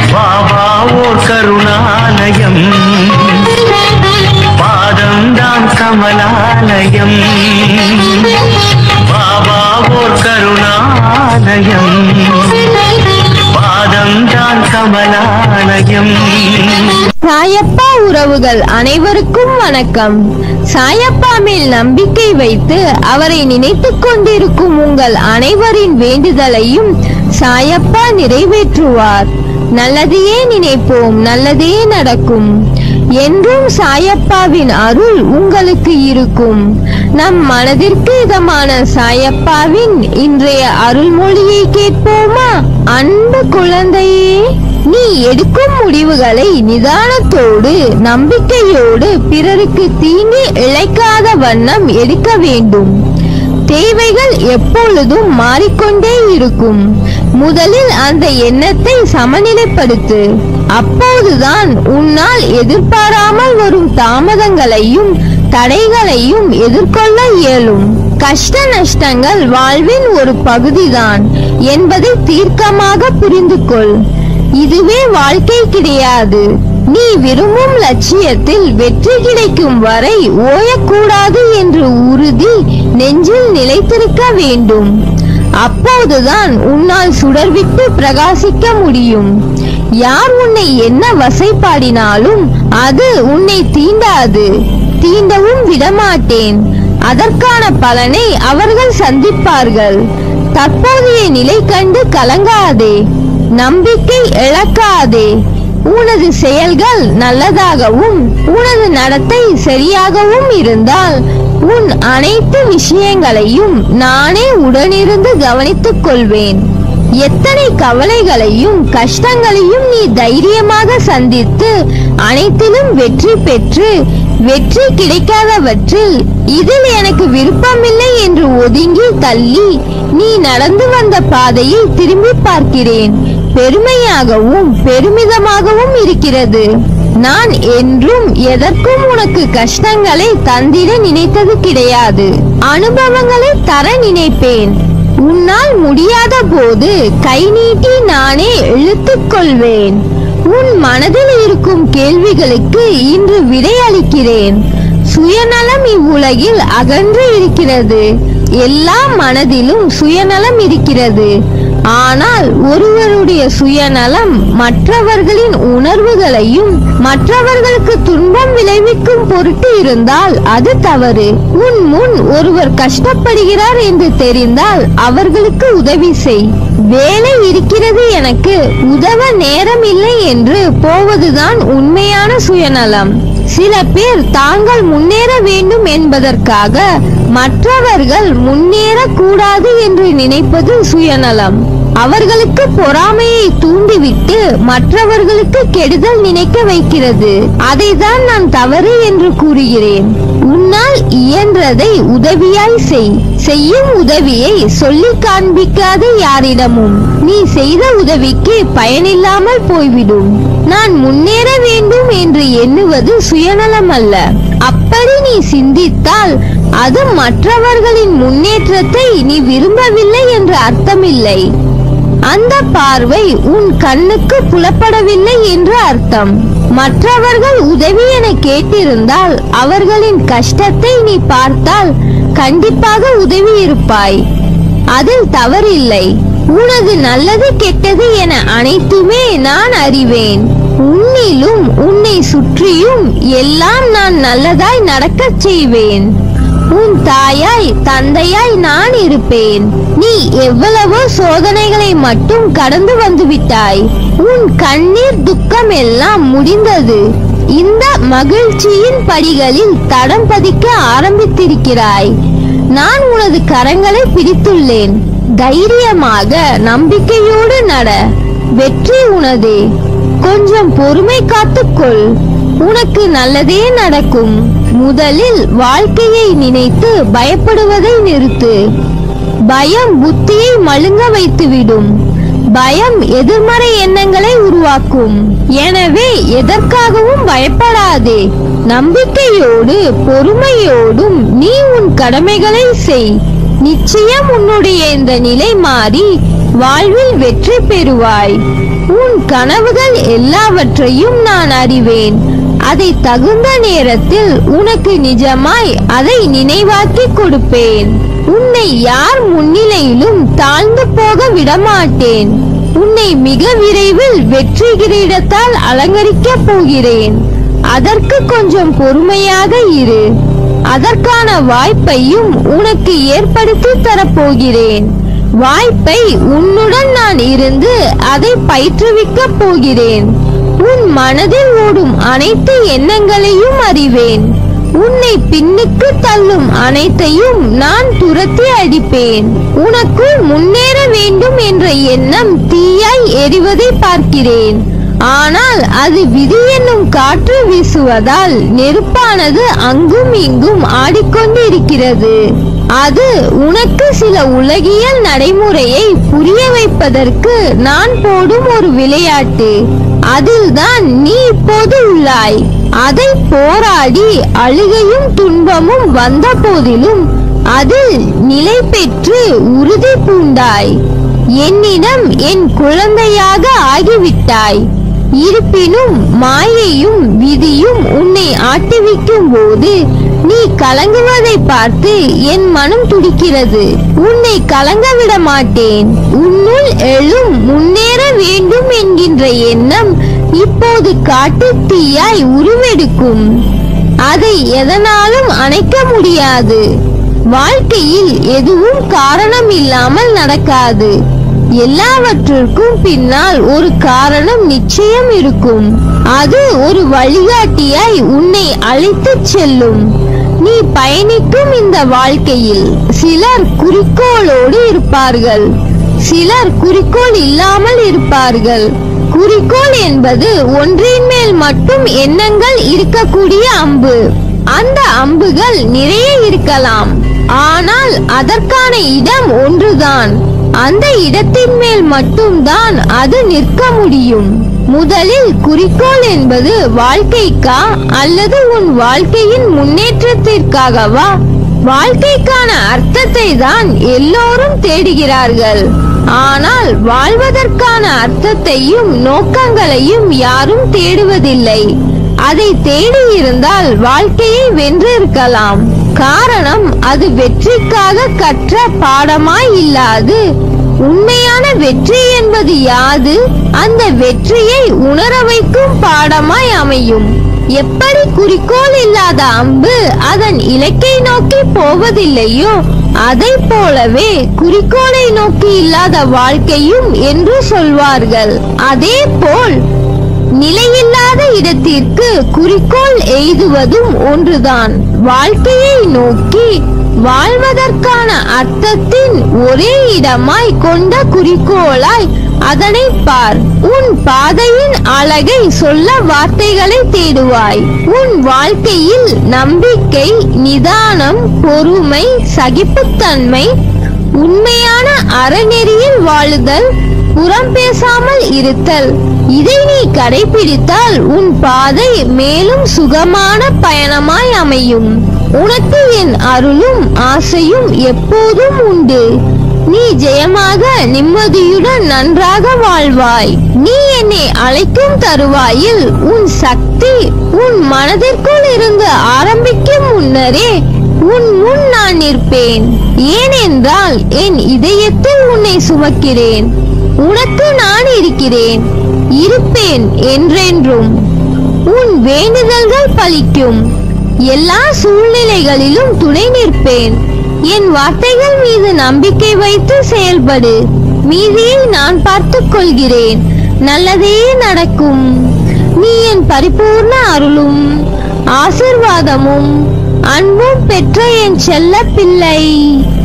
பாபா ஓர் கருணாலயம் பாதம்தான் கமலாலயம் பாபா ஓர் கருணாலயம் பாதம்தான் கமலாலயம் சாயப்பா உறவுகள் அனைவருக்கும் வணக்கம் சாயப்பா மேல் நம்பிக்கை வைத்து அவரை நினைத்துக் கொண்டிருக்கும் உங்கள் அனைவரின் வேண்டுதலையும் சாயப்பா நிறைவேற்றுவார் நல்லதையே நினைப்போம் நல்லதே நடக்கும் என்றும் சாயப்பாவின் அருள் உங்களுக்கு இருக்கும் நம் மனதிற்கு இதமான சாயப்பாவின் இன்றைய அருள்மொழியை கேட்போமா அன்பு குழந்தையே நீ எடுக்கும் முடிவுகளை நிதானத்தோடு நம்பிக்கையோடு பிறருக்கு தீங்கு இழைக்காத வண்ணம் எடுக்க வேண்டும் தேவைகள் எப்பொழுதும் மாறிக்கொண்டே இருக்கும் முதலில் அந்த எண்ணத்தை சமநிலைப்படுத்து அப்போதுதான் உன்னால் எதிர்பாராமல் வரும் தாமதங்களையும் தடைகளையும் எதிர்கொள்ள இயலும் கஷ்ட நஷ்டங்கள் வாழ்வின் ஒரு பகுதிதான் என்பதை தீர்க்கமாக புரிந்து கொள் இதுவே வாழ்க்கை கிடையாது நீ விரும்பும் லட்சியத்தில் வெற்றி கிடைக்கும் வரை ஓயக்கூடாது என்று உறுதி நெஞ்சில் நிலைத்திருக்க வேண்டும் அப்போதுதான் உன்னால் சுடர்விட்டு பிரகாசிக்க முடியும் யார் உன்னை என்ன வசைப்பாடினாலும் அது உன்னை தீண்டாது தீண்டவும் விடமாட்டேன் அதற்கான பலனை அவர்கள் சந்திப்பார்கள் தற்போதைய நிலை கண்டு கலங்காதே நம்பிக்கை இழக்காதே உனது செயல்கள் நல்லதாகவும் உனது நடத்தை சரியாகவும் இருந்தால் உன் அனைத்து விஷயங்களையும் நானே உடனிருந்து கவனித்துக் கொள்வேன் எத்தனை கவலைகளையும் கஷ்டங்களையும் நீ தைரியமாக சந்தித்து அனைத்திலும் வெற்றி பெற்று வெற்றி கிடைக்காதவற்றில் இதில் எனக்கு விருப்பமில்லை என்று ஒதுங்கி தள்ளி நீ நடந்து வந்த பாதையை திரும்பி பார்க்கிறேன் பெருமையாகவும் பெருமிதமாகவும் இருக்கிறது நான் என்றும் எதற்கும் உனக்கு கஷ்டங்களை தந்திட நினைத்தது கிடையாது அனுபவங்களை தர நினைப்பேன் உன்னால் முடியாத போது கை நீட்டி நானே இழுத்துக் கொள்வேன் உன் மனதில் இருக்கும் கேள்விகளுக்கு இன்று விடை அளிக்கிறேன் சுயநலம் இவ்வுலகில் அகன்று இருக்கிறது எல்லா மனதிலும் சுயநலம் இருக்கிறது ஆனால் ஒருவருடைய சுயநலம் மற்றவர்களின் உணர்வுகளையும் மற்றவர்களுக்கு துன்பம் விளைவிக்கும் பொருட்டு இருந்தால் அது தவறு உன் முன் ஒருவர் கஷ்டப்படுகிறார் என்று தெரிந்தால் அவர்களுக்கு உதவி செய் வேலை இருக்கிறது எனக்கு உதவ நேரம் இல்லை என்று போவதுதான் உண்மையான சுயநலம் சில பேர் தாங்கள் முன்னேற வேண்டும் என்பதற்காக மற்றவர்கள் முன்னேறக்கூடாது என்று நினைப்பது சுயநலம் அவர்களுக்கு பொறாமையை தூண்டிவிட்டு மற்றவர்களுக்கு கெடுதல் நினைக்க வைக்கிறது அதைதான் நான் தவறு என்று கூறுகிறேன் உன்னால் இயன்றதை உதவியாய் செய் செய்யும் உதவியை சொல்லி காண்பிக்காத யாரிடமும் நீ செய்த உதவிக்கு பயனில்லாமல் போய்விடும் நான் முன்னேற வேண்டும் என்று எண்ணுவது சுயநலம் அல்ல அப்படி நீ சிந்தித்தால் அது மற்றவர்களின் முன்னேற்றத்தை நீ விரும்பவில்லை என்று அர்த்தமில்லை அந்த பார்வை உன் கண்ணுக்கு புலப்படவில்லை என்று அர்த்தம் மற்றவர்கள் உதவி என கேட்டிருந்தால் அவர்களின் கஷ்டத்தை நீ பார்த்தால் கண்டிப்பாக உதவி இருப்பாய் அதில் தவறில்லை உனது நல்லது கெட்டது என அனைத்துமே நான் அறிவேன் உன்னிலும் உன்னை சுற்றியும் எல்லாம் நான் நல்லதாய் நடக்கச் செய்வேன் உன் தாயாய் தந்தையாய் நான் இருப்பேன் நீ எவ்வளவோ சோதனைகளை மட்டும் கடந்து வந்து விட்டாய் உன் கண்ணீர் துக்கம் எல்லாம் முடிந்தது இந்த மகிழ்ச்சியின் படிகளில் தடம் பதிக்க ஆரம்பித்திருக்கிறாய் நான் உனது கரங்களை பிடித்துள்ளேன் தைரியமாக நம்பிக்கையோடு நட வெற்றி உனதே கொஞ்சம் பொறுமை காத்துக்கொள் உனக்கு நல்லதே நடக்கும் முதலில் வாழ்க்கையை நினைத்து பயப்படுவதை நிறுத்து பயம் புத்தியை மழுங்க வைத்துவிடும் பயம் எதிர்மறை எண்ணங்களை உருவாக்கும் எனவே எதற்காகவும் பயப்படாதே நம்பிக்கையோடு பொறுமையோடும் நீ உன் கடமைகளை செய் நிச்சயம் உன்னுடைய இந்த நிலை மாறி வாழ்வில் வெற்றி பெறுவாய் உன் கனவுகள் எல்லாவற்றையும் நான் அறிவேன் அதை தகுந்த நேரத்தில் உனக்கு நிஜமாய் அதை நினைவாக்கி கொடுப்பேன் உன்னை யார் முன்னிலையிலும் தாழ்ந்து போக விடமாட்டேன் உன்னை மிக விரைவில் வெற்றி கிரீடத்தால் அலங்கரிக்கப் போகிறேன் அதற்கு கொஞ்சம் பொறுமையாக இரு அதற்கான வாய்ப்பையும் உனக்கு ஏற்படுத்தி தரப்போகிறேன் வாய்ப்பை உன்னுடன் நான் இருந்து அதை பயிற்றுவிக்கப் போகிறேன் உன் மனதில் ஓடும் அனைத்து எண்ணங்களையும் அறிவேன் உன்னை பின்னுக்கு தள்ளும் அனைத்தையும் நான் துரத்தி அடிப்பேன் உனக்குள் முன்னேற வேண்டும் என்ற எண்ணம் தீயாய் எரிவதை பார்க்கிறேன் ஆனால் அது விதி என்னும் காற்று வீசுவதால் நெருப்பானது அங்கும் இங்கும் ஆடிக்கொண்டிருக்கிறது அது உனக்கு சில உலகியல் நடைமுறையை புரிய வைப்பதற்கு நான் போடும் ஒரு விளையாட்டு அதில்தான் நீ இப்போது உள்ளாய் அதை போராடி அழுகையும் துன்பமும் வந்த போதிலும் அதில் நிலை பெற்று உறுதி பூண்டாய் என்னிடம் என் குழந்தையாக ஆகிவிட்டாய் இருப்பினும் மாயையும் விதியும் உன்னை ஆட்டுவிக்கும் போது நீ கலங்குவதை பார்த்து என் மனம் துடிக்கிறது உன்னை கலங்க விட மாட்டேன் உன்னுள் எழும் முன்னேற வேண்டும் என்கின்ற எண்ணம் இப்போது காட்டுத் தீயாய் உருவெடுக்கும் அதை எதனாலும் அணைக்க முடியாது வாழ்க்கையில் எதுவும் காரணம் இல்லாமல் நடக்காது எல்லாவற்றிற்கும் பின்னால் ஒரு காரணம் நிச்சயம் இருக்கும் அது ஒரு வழிகாட்டியாய் உன்னை அழைத்துச் செல்லும் நீ பயணிக்கும் இந்த வாழ்க்கையில் சிலர் குறிக்கோளோடு இருப்பார்கள் சிலர் குறிக்கோள் இல்லாமல் இருப்பார்கள் குறிக்கோள் என்பது ஒன்றின் மேல் மட்டும் எண்ணங்கள் இருக்கக்கூடிய அம்பு அந்த அம்புகள் நிறைய இருக்கலாம் ஆனால் அதற்கான இடம் ஒன்றுதான் அந்த இடத்தின் மேல் மட்டும்தான் அது நிற்க முடியும் முதலில் குறிக்கோள் என்பது வாழ்க்கைக்கா அல்லது உன் வாழ்க்கையின் முன்னேற்றத்திற்காகவா வாழ்க்கைக்கான அர்த்தத்தை தான் எல்லோரும் தேடுகிறார்கள் ஆனால் வாழ்வதற்கான அர்த்தத்தையும் நோக்கங்களையும் யாரும் தேடுவதில்லை அதை தேடி இருந்தால் வாழ்க்கையை வென்றிருக்கலாம் காரணம் அது வெற்றிக்காக கற்ற பாடமாய் இல்லாது உண்மையான வெற்றி என்பது யாது அந்த வெற்றியை உணர வைக்கும் பாடமாய் அமையும் எப்படி குறிக்கோள் இல்லாத அம்பு அதன் இலக்கை நோக்கி போவதில்லையோ அதை போலவே குறிக்கோளை நோக்கி இல்லாத வாழ்க்கையும் என்று சொல்வார்கள் அதே போல் நிலையில்லாத இடத்திற்கு குறிக்கோள் எய்துவதும் ஒன்றுதான் வாழ்க்கையை நோக்கி வாழ்வதற்கான அர்த்தத்தின் ஒரே இடமாய் கொண்ட குறிக்கோளாய் அதனை பார் உன் பாதையின் அழகை சொல்ல வார்த்தைகளை தேடுவாய் உன் வாழ்க்கையில் நம்பிக்கை நிதானம் பொறுமை சகிப்புத்தன்மை உண்மையான அறநெறியில் வாழுதல் புறம் பேசாமல் இருத்தல் இதை நீ கடைபிடித்தால் உன் பாதை மேலும் சுகமான பயணமாய் அமையும் உனக்கு என் அருளும் ஆசையும் எப்போதும் உண்டு நீ ஜெயமாக நிம்மதியுடன் நன்றாக வாழ்வாய் நீ என்னை அழைக்கும் தருவாயில் உன் சக்தி உன் மனதிற்குள் இருந்து ஆரம்பிக்கும் முன்னரே உன் முன் நான் நிற்பேன் ஏனென்றால் என் இதயத்தில் உன்னை சுமக்கிறேன் உனக்கு நான் இருக்கிறேன் இருப்பேன் என்றென்றும் உன் வேண்டுதல்கள் பலிக்கும் எல்லா சூழ்நிலைகளிலும் துணை நிற்பேன் என் வார்த்தைகள் மீது நம்பிக்கை வைத்து செயல்படு மீதியை நான் பார்த்துக் கொள்கிறேன் நல்லதே நடக்கும் நீ என் பரிபூர்ண அருளும் ஆசிர்வாதமும் அன்பும் பெற்ற என் செல்ல பிள்ளை